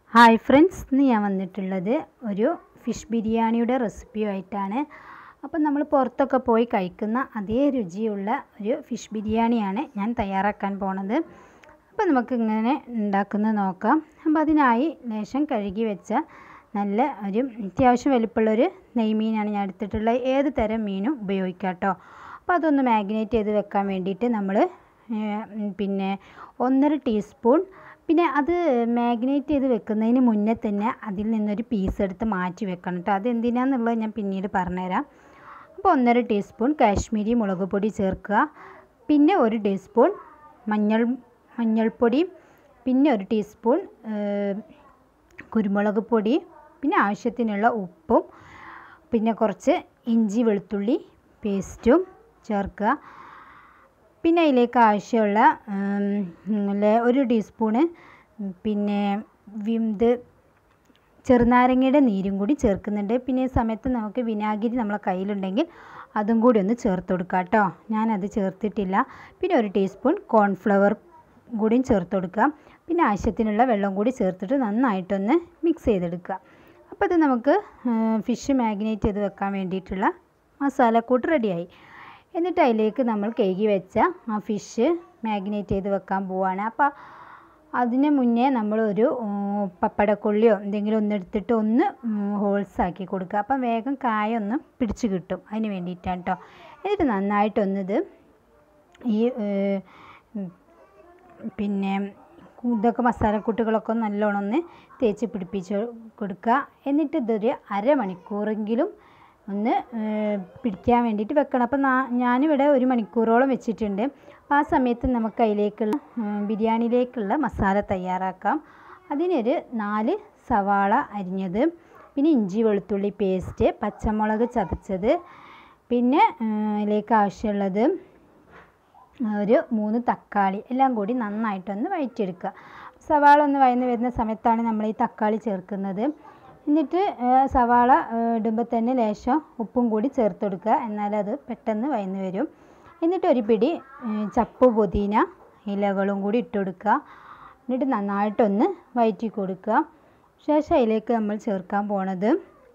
hi friends ഇന്ന് ഞാൻ വന്നിട്ടുള്ളത് ഒരു ഫിഷ് ബിരിയാണിയുടെ റെസിപ്പിയുമായിട്ടാണ് അപ്പം നമ്മൾ പുറത്തൊക്കെ പോയി കഴിക്കുന്ന അതേ രുചിയുള്ള ഒരു ഫിഷ് ബിരിയാണിയാണ് ഞാൻ തയ്യാറാക്കാൻ പോണത് അപ്പോൾ നമുക്ക് ഇങ്ങനെ ഉണ്ടാക്കുന്നത് നോക്കാം അപ്പോൾ അതിനായി ലേശം കഴുകി വെച്ച നല്ല ഒരു അത്യാവശ്യം വലിപ്പമുള്ളൊരു നെയ്മീനാണ് ഞാൻ എടുത്തിട്ടുള്ളത് ഏത് തരം മീനും ഉപയോഗിക്കാം കേട്ടോ അപ്പോൾ അതൊന്ന് മാഗ്നേറ്റ് ചെയ്ത് വെക്കാൻ വേണ്ടിയിട്ട് നമ്മൾ പിന്നെ ഒന്നര ടീസ്പൂൺ പിന്നെ അത് മാഗ്നേറ്റ് ചെയ്ത് വെക്കുന്നതിന് മുന്നേ തന്നെ അതിൽ നിന്നൊരു പീസ് എടുത്ത് മാറ്റി വെക്കണം കേട്ടോ അതെന്തിനാന്നുള്ളത് ഞാൻ പിന്നീട് പറഞ്ഞുതരാം അപ്പോൾ ഒന്നര ടീസ്പൂൺ കാശ്മീരി മുളക് പൊടി ചേർക്കുക പിന്നെ ഒരു ടീസ്പൂൺ മഞ്ഞൾ മഞ്ഞൾപ്പൊടി പിന്നെ ഒരു ടീസ്പൂൺ കുരുമുളക് പൊടി പിന്നെ ആവശ്യത്തിനുള്ള ഉപ്പും പിന്നെ കുറച്ച് ഇഞ്ചി വെളുത്തുള്ളി പേസ്റ്റും ചേർക്കുക പിന്നെ അതിലേക്ക് ആവശ്യമുള്ള ഒരു ടീസ്പൂണ് പിന്നെ ഇത് ചെറുനാരങ്ങയുടെ നീരും കൂടി ചേർക്കുന്നുണ്ട് പിന്നെ ഈ സമയത്ത് നമുക്ക് വിനാഗിരി നമ്മളെ കയ്യിലുണ്ടെങ്കിൽ അതും കൂടി ഒന്ന് ചേർത്ത് കൊടുക്കുക കേട്ടോ ഞാനത് ചേർത്തിട്ടില്ല പിന്നെ ഒരു ടീസ്പൂൺ കോൺഫ്ലവർ കൂടിയും ചേർത്ത് കൊടുക്കുക പിന്നെ ആവശ്യത്തിനുള്ള വെള്ളം കൂടി ചേർത്തിട്ട് നന്നായിട്ടൊന്ന് മിക്സ് ചെയ്തെടുക്കുക അപ്പോൾ ഇത് നമുക്ക് ഫിഷ് മാഗ്നേറ്റ് ചെയ്ത് വെക്കാൻ വേണ്ടിയിട്ടുള്ള മസാലക്കൂട്ട് റെഡിയായി എന്നിട്ട് അതിലേക്ക് നമ്മൾ കഴുകി വെച്ച ആ ഫിഷ് മാഗ്നേറ്റ് ചെയ്ത് വെക്കാൻ പോവുകയാണ് അപ്പോൾ അതിന് മുന്നേ നമ്മളൊരു പപ്പടക്കൊള്ളിയോ എന്തെങ്കിലും ഒന്ന് എടുത്തിട്ട് ഒന്ന് ഹോൾസ് ആക്കി കൊടുക്കുക അപ്പം വേഗം കായ ഒന്ന് പിടിച്ച് കിട്ടും അതിന് വേണ്ടിയിട്ടാണ് കേട്ടോ എന്നിട്ട് നന്നായിട്ടൊന്നിത് ഈ പിന്നെ ഇതൊക്കെ മസാലക്കൂട്ടുകളൊക്കെ നല്ലോണം ഒന്ന് തേച്ച് പിടിപ്പിച്ച് കൊടുക്കുക എന്നിട്ട് ഇതൊരു അരമണിക്കൂറെങ്കിലും ഒന്ന് പിടിക്കാൻ വേണ്ടിയിട്ട് വെക്കണം അപ്പം ഞാനിവിടെ ഒരു മണിക്കൂറോളം വെച്ചിട്ടുണ്ട് അപ്പോൾ ആ സമയത്ത് നമുക്ക് അതിലേക്കുള്ള ബിരിയാണിയിലേക്കുള്ള മസാല തയ്യാറാക്കാം അതിനൊരു നാല് സവാള അരിഞ്ഞത് പിന്നെ ഇഞ്ചി വെളുത്തുള്ളി പേസ്റ്റ് പച്ചമുളക് ചതച്ചത് പിന്നെ അതിലേക്ക് ആവശ്യമുള്ളത് ഒരു മൂന്ന് തക്കാളി എല്ലാം കൂടി നന്നായിട്ടൊന്ന് വഴറ്റിയെടുക്കുക സവാള ഒന്ന് വഴന്ന് വരുന്ന സമയത്താണ് നമ്മൾ ഈ തക്കാളി ചേർക്കുന്നത് എന്നിട്ട് സവാള ഇടുമ്പോൾ തന്നെ ലേശം ഉപ്പും കൂടി ചേർത്ത് കൊടുക്കുക എന്നാലത് പെട്ടെന്ന് വഴന്ന് വരും എന്നിട്ട് ഒരു പിടി ചപ്പ് പുതിന ഇലകളും കൂടി ഇട്ട് കൊടുക്കുക എന്നിട്ട് നന്നായിട്ടൊന്ന് വഴറ്റി കൊടുക്കുക ശേഷം അതിലേക്ക് നമ്മൾ ചേർക്കാൻ പോണത്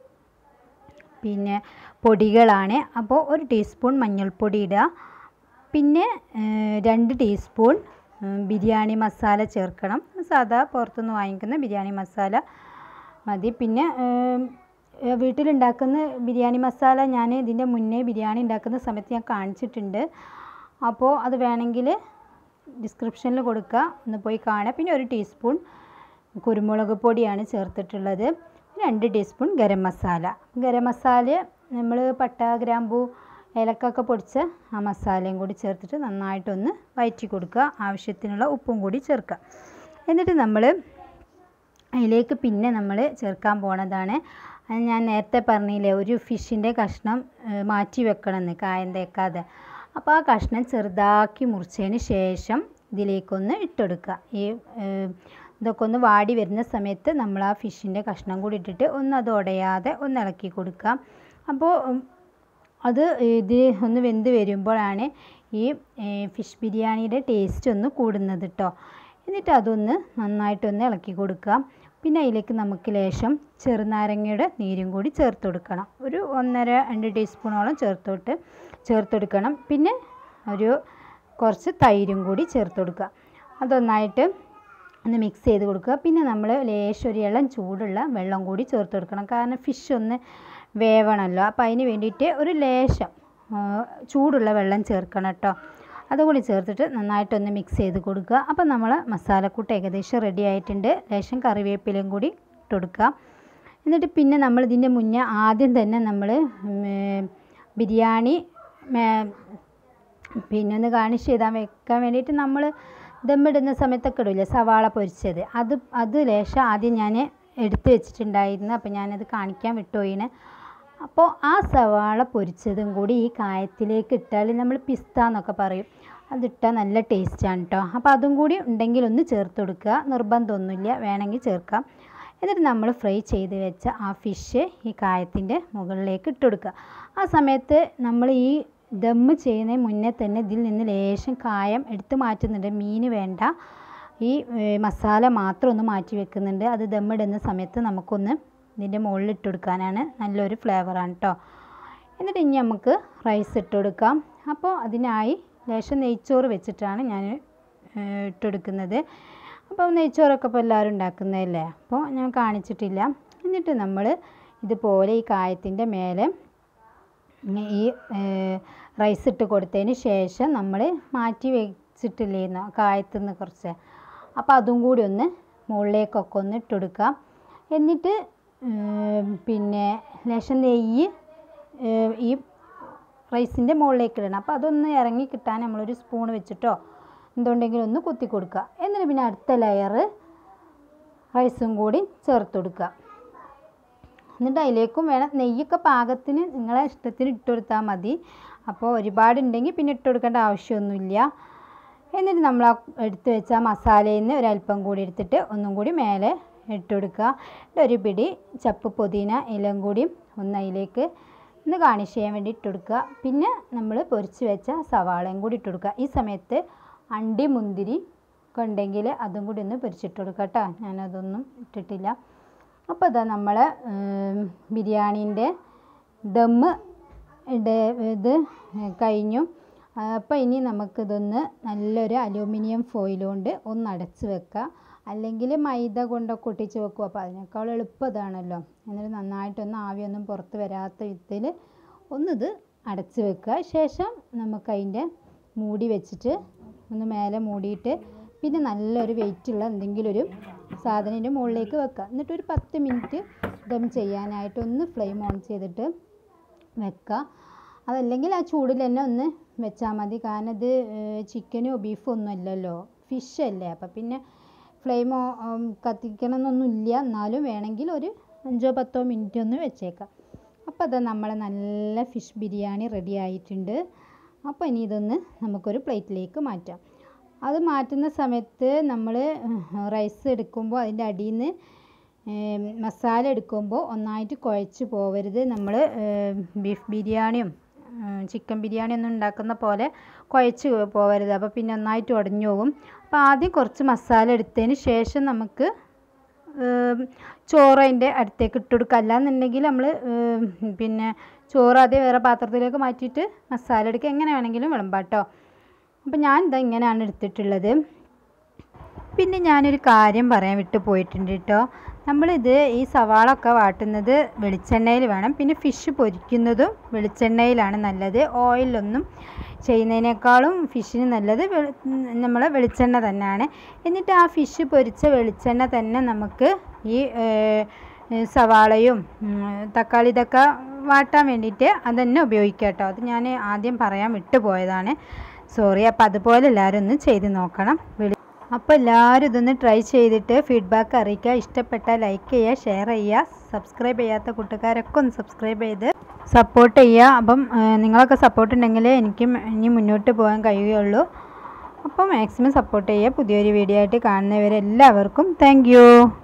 പിന്നെ പൊടികളാണ് അപ്പോൾ ഒരു ടീസ്പൂൺ മഞ്ഞൾപ്പൊടി ഇടുക പിന്നെ രണ്ട് ടീസ്പൂൺ ബിരിയാണി മസാല ചേർക്കണം സാധാ പുറത്തുനിന്ന് വാങ്ങിക്കുന്ന ബിരിയാണി മസാല മതി പിന്നെ വീട്ടിലുണ്ടാക്കുന്ന ബിരിയാണി മസാല ഞാൻ ഇതിൻ്റെ മുന്നേ ബിരിയാണി ഉണ്ടാക്കുന്ന സമയത്ത് ഞാൻ കാണിച്ചിട്ടുണ്ട് അപ്പോൾ അത് വേണമെങ്കിൽ ഡിസ്ക്രിപ്ഷനിൽ കൊടുക്കുക ഒന്ന് പോയി കാണുക പിന്നെ ഒരു ടീസ്പൂൺ കുരുമുളക് പൊടിയാണ് ചേർത്തിട്ടുള്ളത് രണ്ട് ടീസ്പൂൺ ഗരം മസാല ഗരം മസാല നമ്മൾ പട്ട ഗ്രാമ്പൂ ഏലക്കൊക്കെ പൊടിച്ച ആ മസാലയും കൂടി ചേർത്തിട്ട് നന്നായിട്ടൊന്ന് വയറ്റി കൊടുക്കുക ആവശ്യത്തിനുള്ള ഉപ്പും കൂടി ചേർക്കുക എന്നിട്ട് നമ്മൾ അതിലേക്ക് പിന്നെ നമ്മൾ ചേർക്കാൻ പോണതാണ് ഞാൻ നേരത്തെ പറഞ്ഞില്ലേ ഒരു ഫിഷിൻ്റെ കഷ്ണം മാറ്റി വെക്കണമെന്ന് കായം തേക്കാതെ അപ്പോൾ ആ കഷ്ണം ചെറുതാക്കി മുറിച്ചതിന് ശേഷം ഇതിലേക്കൊന്ന് ഇട്ടെടുക്കുക ഈ ഇതൊക്കെ ഒന്ന് വാടി വരുന്ന സമയത്ത് നമ്മൾ ആ ഫിഷിൻ്റെ കഷ്ണം കൂടി ഇട്ടിട്ട് ഒന്ന് അത് ഉടയാതെ ഒന്ന് ഇളക്കി കൊടുക്കുക അപ്പോൾ അത് ഇത് ഒന്ന് വെന്ത് വരുമ്പോഴാണ് ഈ ഫിഷ് ബിരിയാണിയുടെ ടേസ്റ്റ് ഒന്ന് കൂടുന്നത് കേട്ടോ എന്നിട്ട് അതൊന്ന് നന്നായിട്ടൊന്ന് ഇളക്കി കൊടുക്കുക പിന്നെ അതിലേക്ക് നമുക്ക് ലേശം ചെറുനാരങ്ങയുടെ നീരും കൂടി ചേർത്ത് കൊടുക്കണം ഒരു ഒന്നര രണ്ട് ടീസ്പൂണോളം ചേർത്തോട്ട് ചേർത്ത് കൊടുക്കണം പിന്നെ ഒരു കുറച്ച് തൈരും കൂടി ചേർത്ത് കൊടുക്കുക അതൊന്നായിട്ട് ഒന്ന് മിക്സ് ചെയ്ത് കൊടുക്കുക പിന്നെ നമ്മൾ ലേശം ഒരു ഇളം ചൂടുള്ള വെള്ളം കൂടി ചേർത്ത് കൊടുക്കണം കാരണം ഫിഷ് ഒന്ന് വേവണമല്ലോ അപ്പോൾ അതിന് വേണ്ടിയിട്ട് ഒരു ലേശം ചൂടുള്ള വെള്ളം ചേർക്കണം കേട്ടോ അതുകൂടി ചേർത്തിട്ട് നന്നായിട്ടൊന്ന് മിക്സ് ചെയ്ത് കൊടുക്കുക അപ്പോൾ നമ്മൾ മസാലക്കൂട്ട് ഏകദേശം റെഡി ആയിട്ടുണ്ട് ലേശം കറിവേപ്പിലയും കൂടി ഇട്ട് കൊടുക്കുക എന്നിട്ട് പിന്നെ നമ്മൾ ഇതിൻ്റെ മുന്നേ ആദ്യം തന്നെ നമ്മൾ ബിരിയാണി പിന്നെ ഒന്ന് കാണിച്ച് ചെയ്താൽ വെക്കാൻ വേണ്ടിയിട്ട് നമ്മൾ ദമ്മിടുന്ന സമയത്തൊക്കെ ഇടില്ലേ സവാള പൊരിച്ചത് അത് അത് ലേശം ആദ്യം ഞാൻ എടുത്ത് വെച്ചിട്ടുണ്ടായിരുന്നു അപ്പോൾ ഞാനത് കാണിക്കാൻ വിട്ടുപോയിന് അപ്പോൾ ആ സവാള പൊരിച്ചതും കൂടി ഈ കായത്തിലേക്ക് ഇട്ടാൽ നമ്മൾ പിസ്ത എന്നൊക്കെ പറയും അതിട്ടാൽ നല്ല ടേസ്റ്റാണ് കേട്ടോ അപ്പോൾ അതും കൂടി ഉണ്ടെങ്കിൽ ഒന്ന് ചേർത്ത് കൊടുക്കുക നിർബന്ധമൊന്നുമില്ല വേണമെങ്കിൽ ചേർക്കാം എന്നിട്ട് നമ്മൾ ഫ്രൈ ചെയ്ത് വെച്ച ആ ഫിഷ് ഈ കായത്തിൻ്റെ മുകളിലേക്ക് ഇട്ട് കൊടുക്കുക ആ സമയത്ത് നമ്മൾ ഈ ദമ്മ് ചെയ്യുന്നതിന് മുന്നേ തന്നെ ഇതിൽ നിന്ന് ലേശം കായം എടുത്ത് മാറ്റുന്നുണ്ട് മീൻ വേണ്ട ഈ ഏ, മസാല മാത്രം ഒന്ന് മാറ്റി വെക്കുന്നുണ്ട് അത് ദമ്മിടുന്ന സമയത്ത് നമുക്കൊന്ന് ഇതിൻ്റെ മുകളിൽ ഇട്ട് കൊടുക്കാനാണ് നല്ലൊരു ഫ്ലേവറാണ് കേട്ടോ എന്നിട്ട് ഇനി നമുക്ക് റൈസ് ഇട്ട് കൊടുക്കാം അപ്പോൾ അതിനായി ലേശം നെയ്ച്ചോറ് വെച്ചിട്ടാണ് ഞാൻ ഇട്ടെടുക്കുന്നത് അപ്പോൾ നെയ്ച്ചോറൊക്കെ ഇപ്പോൾ എല്ലാവരും ഉണ്ടാക്കുന്നതല്ലേ അപ്പോൾ ഞാൻ കാണിച്ചിട്ടില്ല എന്നിട്ട് നമ്മൾ ഇതുപോലെ ഈ കായത്തിൻ്റെ മേലെ ഈ റൈസ് ഇട്ട് കൊടുത്തതിന് ശേഷം നമ്മൾ മാറ്റി വെച്ചിട്ടില്ലേന്ന് കായത്തു നിന്ന് കുറച്ച് അപ്പോൾ അതും കൂടി ഒന്ന് മുകളിലേക്കൊക്കെ ഒന്ന് ഇട്ട് കൊടുക്കാം എന്നിട്ട് ഏം, പിന്നെ ലേശം നെയ്യ് ഏ, ഈ റൈസിൻ്റെ മുകളിലേക്ക് ഇടണം അപ്പോൾ അതൊന്ന് ഇറങ്ങി കിട്ടാൻ നമ്മളൊരു സ്പൂൺ വെച്ചിട്ടോ എന്തുണ്ടെങ്കിലും ഒന്ന് കുത്തി കൊടുക്കുക എന്നിട്ട് പിന്നെ അടുത്ത ലെയർ റൈസും കൂടി ചേർത്ത് കൊടുക്കുക എന്നിട്ട് അതിലേക്കും വേണം നെയ്യൊക്കെ പാകത്തിന് നിങ്ങളെ ഇഷ്ടത്തിന് ഇട്ട് കൊടുത്താൽ മതി അപ്പോൾ ഒരുപാടുണ്ടെങ്കിൽ പിന്നെ ഇട്ട് കൊടുക്കേണ്ട ആവശ്യമൊന്നുമില്ല എന്നിട്ട് നമ്മൾ ആ എടുത്ത് വെച്ച ആ മസാലയിൽ നിന്ന് ഒരല്പം കൂടി എടുത്തിട്ട് ഒന്നും കൂടി മേലെ ഇട്ട് കൊടുക്കുക എന്നിട്ട് ഒരു പിടി ചപ്പ് പുതിന ഇലം കൂടി ഒന്ന് അതിലേക്ക് ഒന്ന് ഗാർണിഷ് ചെയ്യാൻ വേണ്ടി ഇട്ട് കൊടുക്കുക പിന്നെ നമ്മൾ പൊരിച്ച് വെച്ച സവാളയും കൂടി ഇട്ട് കൊടുക്കുക ഈ സമയത്ത് അണ്ടി മുന്തിരി ഒക്കെ ഉണ്ടെങ്കിൽ അതും കൂടി ഒന്ന് പൊരിച്ചിട്ട് കൊടുക്കുക കേട്ടോ ഞാനതൊന്നും ഇട്ടിട്ടില്ല അപ്പോൾ ഇതാ നമ്മൾ ബിരിയാണീൻ്റെ ദമ്മ് ഇടെ ഇത് കഴിഞ്ഞു അപ്പോൾ ഇനി നമുക്കിതൊന്ന് നല്ലൊരു അലൂമിനിയം ഫോയിൽ കൊണ്ട് ഒന്ന് അടച്ച് വെക്കുക അല്ലെങ്കിൽ മൈദ കൊണ്ടൊക്കെ ഒട്ടിച്ച് വെക്കും അപ്പോൾ അതിനേക്കാൾ എളുപ്പം ഇതാണല്ലോ എന്നിട്ട് നന്നായിട്ടൊന്ന് ആവിയൊന്നും പുറത്ത് വരാത്ത വിധത്തിൽ ഒന്നിത് അടച്ച് വെക്കുക ശേഷം നമുക്കതിൻ്റെ മൂടി വെച്ചിട്ട് ഒന്ന് മേലെ മൂടിയിട്ട് പിന്നെ നല്ലൊരു വെയിറ്റുള്ള എന്തെങ്കിലും ഒരു സാധനം ഇതിൻ്റെ മുകളിലേക്ക് വെക്കുക എന്നിട്ട് ഒരു പത്ത് മിനിറ്റ് ദം ചെയ്യാനായിട്ട് ഒന്ന് ഫ്ലെയിം ഓൺ ചെയ്തിട്ട് വെക്കുക അതല്ലെങ്കിൽ ആ ചൂടിൽ തന്നെ ഒന്ന് വെച്ചാൽ മതി കാരണം ഇത് ചിക്കനോ ബീഫോ ഒന്നും അല്ലല്ലോ ഫിഷ് അല്ലേ അപ്പം പിന്നെ ഫ്ലെയിമോ കത്തിക്കണം എന്നൊന്നുമില്ല എന്നാലും വേണമെങ്കിൽ ഒരു അഞ്ചോ പത്തോ മിനിറ്റ് ഒന്ന് വെച്ചേക്കാം അപ്പോൾ അത് നമ്മളെ നല്ല ഫിഷ് ബിരിയാണി റെഡി ആയിട്ടുണ്ട് അപ്പോൾ ഇനി ഇതൊന്ന് നമുക്കൊരു പ്ലേറ്റിലേക്ക് മാറ്റാം അത് മാറ്റുന്ന സമയത്ത് നമ്മൾ റൈസ് എടുക്കുമ്പോൾ അതിൻ്റെ അടിയിൽ നിന്ന് മസാല എടുക്കുമ്പോൾ ഒന്നായിട്ട് കുഴച്ച് പോവരുത് നമ്മൾ ബീഫ് ബിരിയാണിയും ചിക്കൻ ബിരിയാണി ഒന്നും ഉണ്ടാക്കുന്ന പോലെ കുഴച്ച് പോവരുത് അപ്പോൾ പിന്നെ ഒന്നായിട്ട് ഉടഞ്ഞു പോകും അപ്പോൾ ആദ്യം കുറച്ച് മസാല എടുത്തതിന് ശേഷം നമുക്ക് ഏം, ചോറ് അതിൻ്റെ അടുത്തേക്ക് ഇട്ട് കൊടുക്കുക അല്ലാന്നുണ്ടെങ്കിൽ നമ്മൾ പിന്നെ ചോറ് ആദ്യം വേറെ പാത്രത്തിലേക്ക് മാറ്റിയിട്ട് മസാല എടുക്കുക എങ്ങനെ വേണമെങ്കിലും വിളമ്പാട്ടോ അപ്പോൾ ഞാൻ ഇതാ ഇങ്ങനെയാണ് എടുത്തിട്ടുള്ളത് പിന്നെ ഞാനൊരു കാര്യം പറയാൻ വിട്ടു പോയിട്ടുണ്ട് കേട്ടോ നമ്മളിത് ഈ സവാള ഒക്കെ വാട്ടുന്നത് വെളിച്ചെണ്ണയിൽ വേണം പിന്നെ ഫിഷ് പൊരിക്കുന്നതും വെളിച്ചെണ്ണയിലാണ് നല്ലത് ഓയിലൊന്നും ചെയ്യുന്നതിനേക്കാളും ഫിഷിന് നല്ലത് വെളി- നമ്മളെ വെളിച്ചെണ്ണ തന്നെയാണ് എന്നിട്ട് ആ ഫിഷ് പൊരിച്ച വെളിച്ചെണ്ണ തന്നെ നമുക്ക് ഈ ഏഹ്, ഏഹ് സവാളയും ഉം, തക്കാളി ഇതൊക്കെ വാട്ടാൻ വേണ്ടിയിട്ട് അതന്നെ ഉപയോഗിക്കാം കേട്ടോ അത് ഞാൻ ആദ്യം പറയാൻ വിട്ടുപോയതാണ് സോറി അപ്പോൾ അതുപോലെ എല്ലാവരും ഒന്ന് ചെയ്ത് നോക്കണം വെളി അപ്പോൾ എല്ലാവരും ഇതൊന്ന് ട്രൈ ചെയ്തിട്ട് ഫീഡ്ബാക്ക് അറിയിക്കുക ഇഷ്ടപ്പെട്ടാൽ ലൈക്ക് ചെയ്യുക ഷെയർ ചെയ്യുക സബ്സ്ക്രൈബ് ചെയ്യാത്ത കൂട്ടുകാരൊക്കെ ഒന്ന് സബ്സ്ക്രൈബ് ചെയ്ത് സപ്പോർട്ട് ചെയ്യുക അപ്പം ഏഹ്, നിങ്ങളൊക്കെ സപ്പോർട്ട് ഉണ്ടെങ്കിലേ എനിക്ക് ഇനി മുന്നോട്ട് പോകാൻ കഴിയുകയുള്ളൂ അപ്പോൾ മാക്സിമം സപ്പോർട്ട് ചെയ്യുക പുതിയൊരു വീഡിയോ ആയിട്ട് കാണുന്നവരെല്ലാവർക്കും താങ്ക്